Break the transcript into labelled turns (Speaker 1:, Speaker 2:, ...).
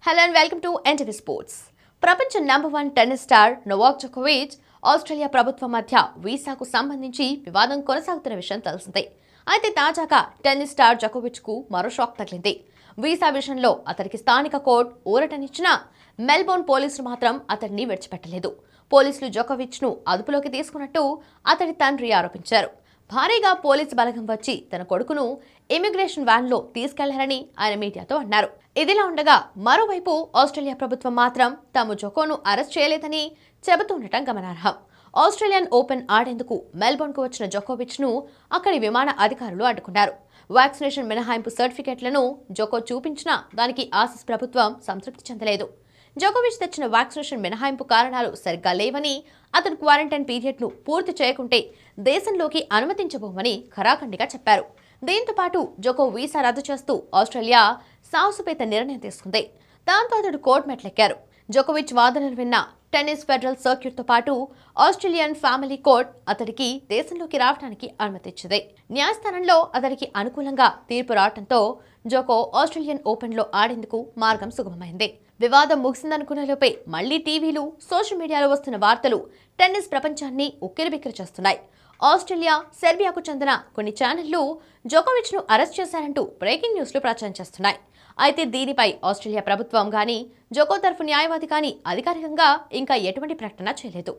Speaker 1: hello and welcome to NTV sports ప్రపంచ number one tennis star Novak జోకోవిచ్ Australia ప్రభుత్వం మధ్య వీసాకు సంబంధించి వివాదం కొనసాగుతున్న విషయం తెలిసిందే అయితే తాజాగా టెన్నిస్ స్టార్ జోకోవిచ్ కు మరో షాక్ తగిలింది వీసా విషయంలో అతనికి స్థానిక కోర్టు ఊరటనిచ్చినా మెల్బోర్న్ పోలీసులు మాత్రం అతడిని విడిచిపెట్టలేదు పోలీసులు జోకోవిచ్ ను అదుపులోకి తీసుకున్నట్టు అతడి తండ్రి ఆరోపించారు భారీగా పోలీసు బలగం వచ్చి తన కొడుకును ఇమిగ్రేషన్ వ్యాన్లో తీసుకెళ్లారని ఆయన మీడియాతో అన్నారు ఇదిలా ఉండగా మరోవైపు ఆస్ట్రేలియా ప్రభుత్వం మాత్రం తాము జోకోను అరెస్ట్ చేయలేదని చెబుతుండటం గమనార్హం ఆస్ట్రేలియన్ ఓపెన్ ఆడేందుకు మెల్బోర్న్కు వచ్చిన జోకోవిచ్ ను అక్కడి విమాన అధికారులు అడ్డుకున్నారు వ్యాక్సినేషన్ మినహాయింపు సర్టిఫికెట్లను జోకో చూపించినా దానికి ఆసిస్ ప్రభుత్వం సంతృప్తి చెందలేదు జోకోవిచ్ తెచ్చిన వ్యాక్సినేషన్ మినహాయింపు కారణాలు సరిగ్గా లేవని అతను క్వారంటైన్ పీరియడ్ను పూర్తి చేయకుంటే దేశంలోకి అనుమతించబోమని ఖరాఖండిగా చెప్పారు దీంతో పాటు జోకో వీసా రద్దు చేస్తూ ఆస్ట్రేలియా సాహసపేత నిర్ణయం తీసుకుంది దాంతో అతడు కోర్టు మెట్లెక్కారు జోకోవిచ్ వాదనలు విన్న టెన్నిస్ ఫెడరల్ సర్క్యూట్తో పాటు ఆస్ట్రేలియన్ ఫ్యామిలీ కోర్ట్ అతడికి దేశంలోకి రావడానికి అనుమతిచ్చింది న్యాయస్థానంలో అతడికి అనుకూలంగా తీర్పు రావడంతో జోకో ఆస్ట్రేలియన్ ఓపెన్లో ఆడేందుకు మార్గం సుగమమైంది వివాదం ముగిసిందనుకునే లోపే మళ్లీ టీవీలు సోషల్ మీడియాలో వస్తున్న వార్తలు టెన్నిస్ ప్రపంచాన్ని ఉక్కిరిబిక్కిరి చేస్తున్నాయి ఆస్ట్రేలియా సెర్బియాకు చెందిన కొన్ని ఛానళ్లు జోకోవిచ్ ను అరెస్ట్ చేశారంటూ బ్రేకింగ్ న్యూస్లు ప్రచారం చేస్తున్నాయి అయితే దీనిపై ఆస్ట్రేలియా ప్రభుత్వం గానీ జోకో తరఫు న్యాయవాది కానీ అధికారికంగా ఇంకా ఎటువంటి ప్రకటన చేయలేదు